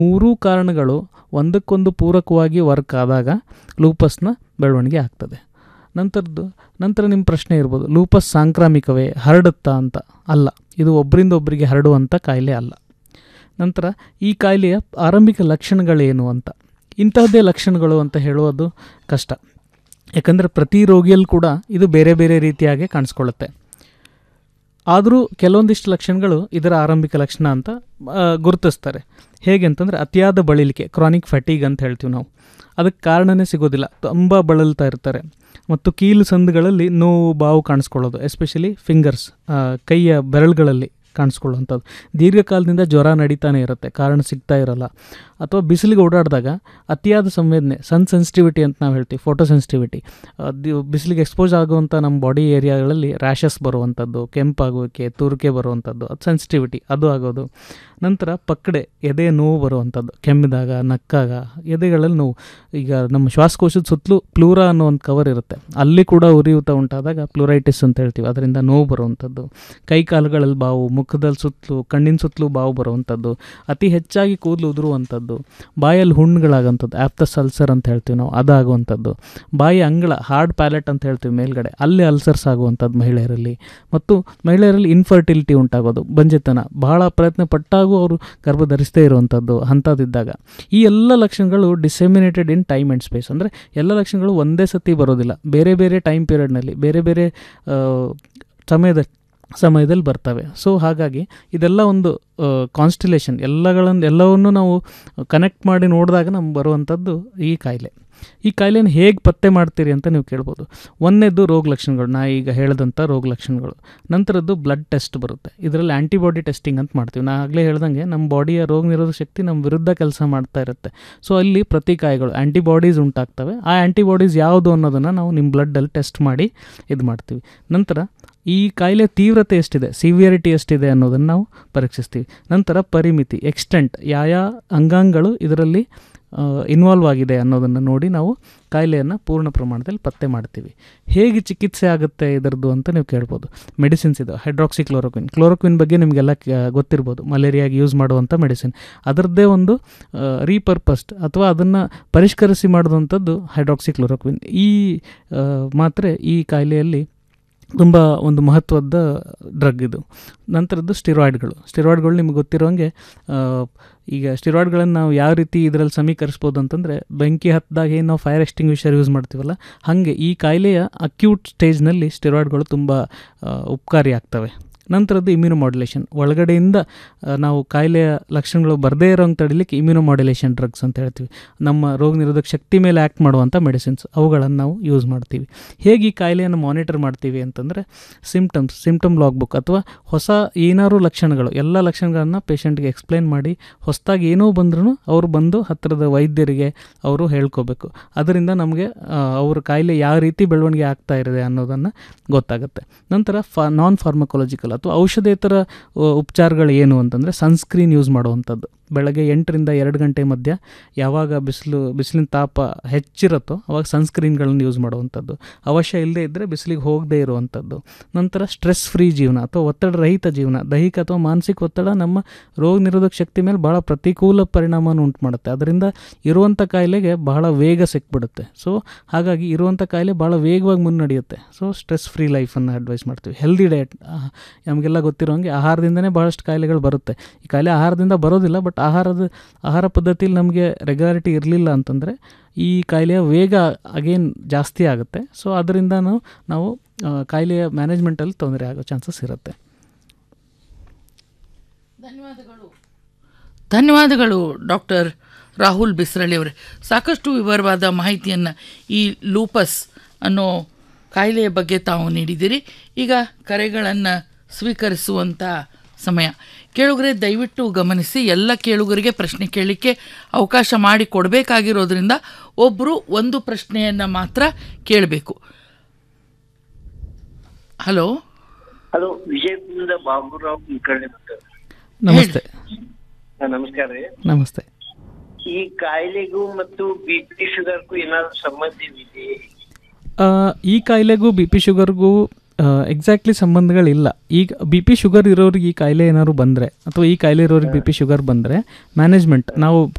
ಮೂರೂ ಕಾರಣಗಳು ಒಂದಕ್ಕೊಂದು ಪೂರಕವಾಗಿ ವರ್ಕ್ ಆದಾಗ ಲೂಪಸ್ನ ಬೆಳವಣಿಗೆ ಆಗ್ತದೆ ನಂತರದ್ದು ನಂತರ ನಿಮ್ಮ ಪ್ರಶ್ನೆ ಇರ್ಬೋದು ಲೂಪಸ್ ಸಾಂಕ್ರಾಮಿಕವೇ ಹರಡುತ್ತಾ ಅಂತ ಅಲ್ಲ ಇದು ಒಬ್ಬರಿಂದ ಒಬ್ಬರಿಗೆ ಹರಡುವಂಥ ಕಾಯಿಲೆ ಅಲ್ಲ ನಂತರ ಈ ಕಾಯಿಲೆಯ ಆರಂಭಿಕ ಲಕ್ಷಣಗಳೇನು ಅಂತ ಇಂತಹದ್ದೇ ಲಕ್ಷಣಗಳು ಅಂತ ಹೇಳುವುದು ಕಷ್ಟ ಯಾಕಂದರೆ ಪ್ರತಿ ರೋಗಿಯಲ್ಲಿ ಕೂಡ ಇದು ಬೇರೆ ಬೇರೆ ರೀತಿಯಾಗಿ ಕಾಣಿಸ್ಕೊಳ್ಳುತ್ತೆ ಆದರೂ ಕೆಲವೊಂದಿಷ್ಟು ಲಕ್ಷಣಗಳು ಇದರ ಆರಂಭಿಕ ಲಕ್ಷಣ ಅಂತ ಆ, ಗುರುತಿಸ್ತಾರೆ ಹೇಗೆ ಅಂತಂದರೆ ಅತಿಯಾದ ಬಳಲಿಕೆ ಕ್ರಾನಿಕ್ ಫ್ಯಾಟಿಗ್ ಅಂತ ಹೇಳ್ತೀವಿ ನಾವು ಅದಕ್ಕೆ ಕಾರಣನೇ ಸಿಗೋದಿಲ್ಲ ತುಂಬ ಬಳಲ್ತಾ ಇರ್ತಾರೆ ಮತ್ತು ಕೀಲು ಸಂದುಗಳಲ್ಲಿ ನೋವು ಬಾವು ಕಾಣಿಸ್ಕೊಳ್ಳೋದು ಎಸ್ಪೆಷಲಿ ಫಿಂಗರ್ಸ್ ಕೈಯ ಬೆರಳುಗಳಲ್ಲಿ ಕಾಣಿಸ್ಕೊಳ್ಳುವಂಥದ್ದು ದೀರ್ಘಕಾಲದಿಂದ ಜ್ವರ ನಡೀತಾನೆ ಇರುತ್ತೆ ಕಾರಣ ಸಿಗ್ತಾ ಇರಲ್ಲ ಅಥವಾ ಬಿಸಿಲಿಗೆ ಓಡಾಡಿದಾಗ ಅತಿಯಾದ ಸಂವೇದನೆ ಸನ್ ಸೆನ್ಸಿಟಿವಿಟಿ ಅಂತ ನಾವು ಹೇಳ್ತೀವಿ ಫೋಟೋ ಸೆನ್ಸಿಟಿವಿಟಿ ಬಿಸಿಲಿಗೆ ಎಕ್ಸ್ಪೋಸ್ ಆಗುವಂಥ ನಮ್ಮ ಬಾಡಿ ಏರಿಯಾಗಳಲ್ಲಿ ರ್ಯಾಷಸ್ ಬರುವಂಥದ್ದು ಕೆಂಪಾಗುವಿಕೆ ತುರಿಕೆ ಬರುವಂಥದ್ದು ಅದು ಸೆನ್ಸಿಟಿವಿಟಿ ಅದು ಆಗೋದು ನಂತರ ಪಕ್ಕಡೆ ಎದೆ ನೋವು ಬರುವಂಥದ್ದು ಕೆಮ್ಮಿದಾಗ ನಕ್ಕಾಗ ಎದೆಗಳಲ್ಲಿ ನೋವು ಈಗ ನಮ್ಮ ಶ್ವಾಸಕೋಶದ ಸುತ್ತಲೂ ಪ್ಲೂರಾ ಅನ್ನೋ ಒಂದು ಕವರ್ ಇರುತ್ತೆ ಅಲ್ಲಿ ಕೂಡ ಉರಿಯೂತ ಉಂಟಾದಾಗ ಪ್ಲೂರೈಟಿಸ್ ಅಂತ ಹೇಳ್ತೀವಿ ಅದರಿಂದ ನೋವು ಬರುವಂಥದ್ದು ಕೈ ಕಾಲುಗಳಲ್ಲಿ ಬಾವು ಮುಖದಲ್ಲಿ ಸುತ್ತಲೂ ಕಣ್ಣಿನ ಸುತ್ತಲೂ ಬಾವು ಬರುವಂಥದ್ದು ಅತಿ ಹೆಚ್ಚಾಗಿ ಕೂದಲು ಉದುರುವಂಥದ್ದು ಬಾಯಲ್ಲಿ ಹುಣ್ಣುಗಳಾಗೋಂಥದ್ದು ಆ್ಯಪ್ತಸ್ ಅಲ್ಸರ್ ಅಂತ ಹೇಳ್ತೀವಿ ನಾವು ಅದಾಗುವಂಥದ್ದು ಬಾಯಿ ಅಂಗಳ ಹಾರ್ಡ್ ಪ್ಯಾಲೆಟ್ ಅಂತ ಹೇಳ್ತೀವಿ ಮೇಲ್ಗಡೆ ಅಲ್ಲಿ ಅಲ್ಸರ್ಸ್ ಆಗುವಂಥದ್ದು ಮಹಿಳೆಯರಲ್ಲಿ ಮತ್ತು ಮಹಿಳೆಯರಲ್ಲಿ ಇನ್ಫರ್ಟಿಲಿಟಿ ಉಂಟಾಗೋದು ಬಂಜೆತನ ಬಹಳ ಪ್ರಯತ್ನ ಪಟ್ಟಾಗೂ ಅವರು ಗರ್ಭ ಧರಿಸದೇ ಇರುವಂಥದ್ದು ಅಂಥದ್ದಿದ್ದಾಗ ಈ ಎಲ್ಲ ಲಕ್ಷಣಗಳು disseminated in time and space ಅಂದರೆ ಎಲ್ಲ ಲಕ್ಷಣಗಳು ಒಂದೇ ಸತಿ ಬರೋದಿಲ್ಲ ಬೇರೆ ಬೇರೆ ಟೈಮ್ ಪೀರಿಯಡ್ನಲ್ಲಿ ಬೇರೆ ಬೇರೆ ಆ, ಸಮಯದ ಸಮಯದಲ್ಲಿ ಬರ್ತವೆ ಸೊ ಹಾಗಾಗಿ ಇದೆಲ್ಲ ಒಂದು ಕಾನ್ಸ್ಟಿಲೇಷನ್ ಎಲ್ಲಗಳನ್ನು ಎಲ್ಲವನ್ನು ನಾವು ಕನೆಕ್ಟ್ ಮಾಡಿ ನೋಡಿದಾಗ ನಮ್ಗೆ ಬರುವಂಥದ್ದು ಈ ಕಾಯಿಲೆ ಈ ಕಾಯಿಲೆನ ಹೇಗೆ ಪತ್ತೆ ಮಾಡ್ತೀರಿ ಅಂತ ನೀವು ಕೇಳ್ಬೋದು ಒಂದನೇದು ರೋಗ ಲಕ್ಷಣಗಳು ನಾ ಈಗ ಹೇಳಿದಂಥ ರೋಗ ಲಕ್ಷಣಗಳು ನಂತರದ್ದು ಬ್ಲಡ್ ಟೆಸ್ಟ್ ಬರುತ್ತೆ ಇದರಲ್ಲಿ ಆ್ಯಂಟಿಬಾಡಿ ಟೆಸ್ಟಿಂಗ್ ಅಂತ ಮಾಡ್ತೀವಿ ನಾ ಆಗಲೇ ಹೇಳ್ದಂಗೆ ನಮ್ಮ ಬಾಡಿಯ ರೋಗ ನಿರೋಧಕ ಶಕ್ತಿ ನಮ್ಮ ವಿರುದ್ಧ ಕೆಲಸ ಮಾಡ್ತಾ ಇರುತ್ತೆ ಸೊ ಅಲ್ಲಿ ಪ್ರತಿಕಾಯಗಳು ಆ್ಯಂಟಿಬಾಡೀಸ್ ಉಂಟಾಗ್ತವೆ ಆ ಆ್ಯಂಟಿಬಾಡೀಸ್ ಯಾವುದು ಅನ್ನೋದನ್ನು ನಾವು ನಿಮ್ಮ ಬ್ಲಡ್ಡಲ್ಲಿ ಟೆಸ್ಟ್ ಮಾಡಿ ಇದು ಮಾಡ್ತೀವಿ ನಂತರ ಈ ಕಾಯಿಲೆ ತೀವ್ರತೆ ಎಷ್ಟಿದೆ ಸಿವಿಯರಿಟಿ ಎಷ್ಟಿದೆ ಅನ್ನೋದನ್ನು ನಾವು ಪರೀಕ್ಷಿಸ್ತೀವಿ ನಂತರ ಪರಿಮಿತಿ ಎಕ್ಸ್ಟೆಂಟ್ ಯಾವ ಅಂಗಾಂಗಗಳು ಇದರಲ್ಲಿ ಇನ್ವಾಲ್ವ್ ಆಗಿದೆ ಅನ್ನೋದನ್ನು ನೋಡಿ ನಾವು ಕಾಯಿಲೆಯನ್ನು ಪೂರ್ಣ ಪ್ರಮಾಣದಲ್ಲಿ ಪತ್ತೆ ಮಾಡ್ತೀವಿ ಹೇಗೆ ಚಿಕಿತ್ಸೆ ಆಗುತ್ತೆ ಇದರದ್ದು ಅಂತ ನೀವು ಕೇಳ್ಬೋದು ಮೆಡಿಸಿನ್ಸ್ ಇದು ಹೈಡ್ರಾಕ್ಸಿ ಕ್ಲೋರೋಕ್ವಿನ್ ಕ್ಲೋರೋಕ್ವಿನ್ ಬಗ್ಗೆ ನಿಮಗೆಲ್ಲ ಕ- ಗೊತ್ತಿರ್ಬೋದು ಮಲೇರಿಯಾಗೆ ಯೂಸ್ ಮಾಡುವಂಥ ಮೆಡಿಸಿನ್ ಅದರದ್ದೇ ಒಂದು ರೀಪರ್ಪಸ್ಡ್ ಅಥವಾ ಅದನ್ನು ಪರಿಷ್ಕರಿಸಿ ಮಾಡಿದಂಥದ್ದು ಹೈಡ್ರಾಕ್ಸಿ ಕ್ಲೋರೋಕ್ವಿನ್ ಈ ಆ, ಮಾತ್ರೆ ಈ ಕಾಯಿಲೆಯಲ್ಲಿ ತುಂಬ ಒಂದು ಮಹತ್ವದ ಡ್ರಗ್ ಇದು ನಂತರದ್ದು ಸ್ಟಿರಾಯ್ಡ್ಗಳು ಸ್ಟಿರಾಯ್ಡ್ಗಳು ನಿಮ್ಗೆ ಗೊತ್ತಿರೋಂಗೆ ಆ, ಈಗ ಸ್ಟಿರಾಯ್ಡ್ಗಳನ್ನು ನಾವು ಯಾವ ರೀತಿ ಇದರಲ್ಲಿ ಸಮೀಕರಿಸ್ಬೋದು ಅಂತಂದರೆ ಬೆಂಕಿ ಹತ್ತಿದಾಗ ಏನು ನಾವು ಫೈರ್ ಎಕ್ಸ್ಟಿಂಗ್ವಿಷರ್ ಯೂಸ್ ಮಾಡ್ತೀವಲ್ಲ ಹಾಗೆ ಈ ಕಾಯಿಲೆಯ ಅಕ್ಯೂಟ್ ಸ್ಟೇಜ್ನಲ್ಲಿ ಸ್ಟಿರಾಯ್ಡ್ಗಳು ತುಂಬ ಆ, ಉಪಕಾರಿ ಆಗ್ತವೆ ನಂತರದ್ದು ಇಮ್ಯುನೋ ಮಾಡ್ಯುಲೇಷನ್ ಒಳಗಡೆಯಿಂದ ಆ, ನಾವು ಕಾಯಿಲೆಯ ಲಕ್ಷಣಗಳು ಬರದೇ ಇರೋಂಗೆ ತಡಿಲಿಕ್ಕೆ ಇಮ್ಯುನೋ ಮಾಡ್ಯುಲೇಷನ್ ಡ್ರಗ್ಸ್ ಅಂತ ಹೇಳ್ತೀವಿ ನಮ್ಮ ರೋಗ ನಿರೋಧಕ ಶಕ್ತಿ ಮೇಲೆ ಆ್ಯಕ್ಟ್ ಮಾಡುವಂಥ ಮೆಡಿಸಿನ್ಸ್ ಅವುಗಳನ್ನು ನಾವು ಯೂಸ್ ಮಾಡ್ತೀವಿ ಹೇಗೆ ಈ ಕಾಯಿಲೆಯನ್ನು ಮಾನಿಟರ್ ಮಾಡ್ತೀವಿ ಅಂತಂದರೆ ಸಿಮ್ಟಮ್ಸ್ ಸಿಮ್ಟಮ್ ಲಾಗ್ ಬುಕ್ ಅಥವಾ ಹೊಸ ಏನಾದ್ರು ಲಕ್ಷಣಗಳು ಎಲ್ಲ ಲಕ್ಷಣಗಳನ್ನು ಪೇಷಂಟ್ಗೆ ಎಕ್ಸ್ಪ್ಲೈನ್ ಮಾಡಿ ಹೊಸದಾಗಿ ಏನೋ ಬಂದ್ರೂ ಅವರು ಬಂದು ಹತ್ತಿರದ ವೈದ್ಯರಿಗೆ ಅವರು ಹೇಳ್ಕೋಬೇಕು ಅದರಿಂದ ನಮಗೆ ಅವ್ರ ಕಾಯಿಲೆ ಯಾವ ರೀತಿ ಬೆಳವಣಿಗೆ ಆಗ್ತಾ ಇದೆ ಅನ್ನೋದನ್ನು ಗೊತ್ತಾಗುತ್ತೆ ನಂತರ ಫಾ ನಾನ್ ಫಾರ್ಮಕೊಲಾಜಿಕಲ್ ಅಥವಾ ಔಷಧೇತರ ಆ, ಉಪಚಾರಗಳು ಏನು ಅಂತಂದರೆ ಸನ್ಸ್ಕ್ರೀನ್ ಯೂಸ್ ಮಾಡುವಂಥದ್ದು ಬೆಳಗ್ಗೆ ಎಂಟರಿಂದ ಎರಡು ಗಂಟೆ ಮಧ್ಯ ಯಾವಾಗ ಬಿಸಿಲು ಬಿಸಿಲಿನ ತಾಪ ಹೆಚ್ಚಿರುತ್ತೋ ಅವಾಗ ಸನ್ಸ್ಕ್ರೀನ್ಗಳನ್ನು ಯೂಸ್ ಮಾಡುವಂಥದ್ದು ಅವಶ್ಯ ಇಲ್ಲದೇ ಇದ್ದರೆ ಬಿಸಿಲಿಗೆ ಹೋಗದೇ ಇರುವಂಥದ್ದು ನಂತರ ಸ್ಟ್ರೆಸ್ ಫ್ರೀ ಜೀವನ ಅಥವಾ ಒತ್ತಡ ರಹಿತ ಜೀವನ ದೈಹಿಕ ಅಥವಾ ಮಾನಸಿಕ ಒತ್ತಡ ನಮ್ಮ ರೋಗ ನಿರೋಧಕ ಶಕ್ತಿ ಮೇಲೆ ಭಾಳ ಪ್ರತಿಕೂಲ ಪರಿಣಾಮನ ಉಂಟು ಮಾಡುತ್ತೆ ಅದರಿಂದ ಇರುವಂಥ ಕಾಯಿಲೆಗೆ ಬಹಳ ವೇಗ ಸಿಕ್ಬಿಡುತ್ತೆ ಸೊ ಹಾಗಾಗಿ ಇರುವಂಥ ಕಾಯಿಲೆ ಭಾಳ ವೇಗವಾಗಿ ಮುನ್ನಡೆಯುತ್ತೆ ಸೊ ಸ್ಟ್ರೆಸ್ ಫ್ರೀ ಲೈಫನ್ನು ಅಡ್ವೈಸ್ ಮಾಡ್ತೀವಿ ಹೆಲ್ದಿ ಡಯಟ್ ನಮಗೆಲ್ಲ ಗೊತ್ತಿರೋಂಗೆ ಆಹಾರದಿಂದನೇ ಭಾಳಷ್ಟು ಕಾಯಿಲೆಗಳು ಬರುತ್ತೆ ಈ ಕಾಯಿಲೆ ಆಹಾರದಿಂದ ಬರೋದಿಲ್ಲ ಬಟ್ ಆಹಾರದ ಆಹಾರ ಪದ್ಧತಿಯಲ್ಲಿ ನಮಗೆ ರೆಗ್ಯುಲಾರಿಟಿ ಇರಲಿಲ್ಲ ಅಂತಂದರೆ ಈ ಕಾಯಿಲೆಯ ವೇಗ ಅಗೇನ್ ಜಾಸ್ತಿ ಆಗುತ್ತೆ ಸೊ ಅದರಿಂದ ನಾವು ನಾವು ಆ, ಕಾಯಿಲೆಯ ಮ್ಯಾನೇಜ್ಮೆಂಟಲ್ಲಿ ತೊಂದರೆ ಆಗೋ ಚಾನ್ಸಸ್ ಇರುತ್ತೆ ಧನ್ಯವಾದಗಳು ಧನ್ಯವಾದಗಳು ಡಾಕ್ಟರ್ ರಾಹುಲ್ ಬಿಸ್ರಳ್ಳಿ ಅವರೇ ಸಾಕಷ್ಟು ವಿವರವಾದ ಮಾಹಿತಿಯನ್ನು ಈ ಲೂಪಸ್ ಅನ್ನೋ ಕಾಯಿಲೆಯ ಬಗ್ಗೆ ತಾವು ನೀಡಿದ್ದೀರಿ ಈಗ ಕರೆಗಳನ್ನು ಸ್ವೀಕರಿಸುವಂಥ ಸಮಯ ಕೇಳುಗರೆ ದಯವಿಟ್ಟು ಗಮನಿಸಿ ಎಲ್ಲ ಕೇಳುಗರಿಗೆ ಪ್ರಶ್ನೆ ಕೇಳಲಿಕ್ಕೆ ಅವಕಾಶ ಮಾಡಿ ಕೊಡಬೇಕಾಗಿರೋದ್ರಿಂದ ಒಬ್ಬರು ಒಂದು ಪ್ರಶ್ನೆಯನ್ನು ಮಾತ್ರ ಕೇಳಬೇಕು ಹಲೋ ಹಲೋ ವಿಜಯಪುರದಿಂದ ಬಾಬುರಾವ್ ಕುಲಕರ್ಣಿ ಮಾತಾಡ್ತಾರೆ ನಮಸ್ತೆ ಹಾ, ನಮಸ್ಕಾರ ರೀ ನಮಸ್ತೆ ಈ ಕಾಯಿಲೆಗೂ ಮತ್ತು ಬಿ ಪಿ ಶುಗರ್ಗೂ ಏನಾದ್ರು ಸಂಬಂಧವಿದೆ ಆ, ಈ ಕಾಯಿಲೆಗೂ ಬಿ ಪಿ ಶುಗರ್ಗೂ ಎಕ್ಸಾಕ್ಟ್ಲಿ ಸಂಬಂಧಗಳಿಲ್ಲ ಈಗ ಬಿ ಪಿ ಶುಗರ್ ಇರೋರಿಗೆ ಈ ಕಾಯಿಲೆ ಏನಾದ್ರು ಬಂದರೆ ಅಥವಾ ಈ ಕಾಯಿಲೆ ಇರೋರಿಗೆ ಬಿ ಪಿ ಶುಗರ್ ಬಂದರೆ ಮ್ಯಾನೇಜ್ಮೆಂಟ್ ನಾವು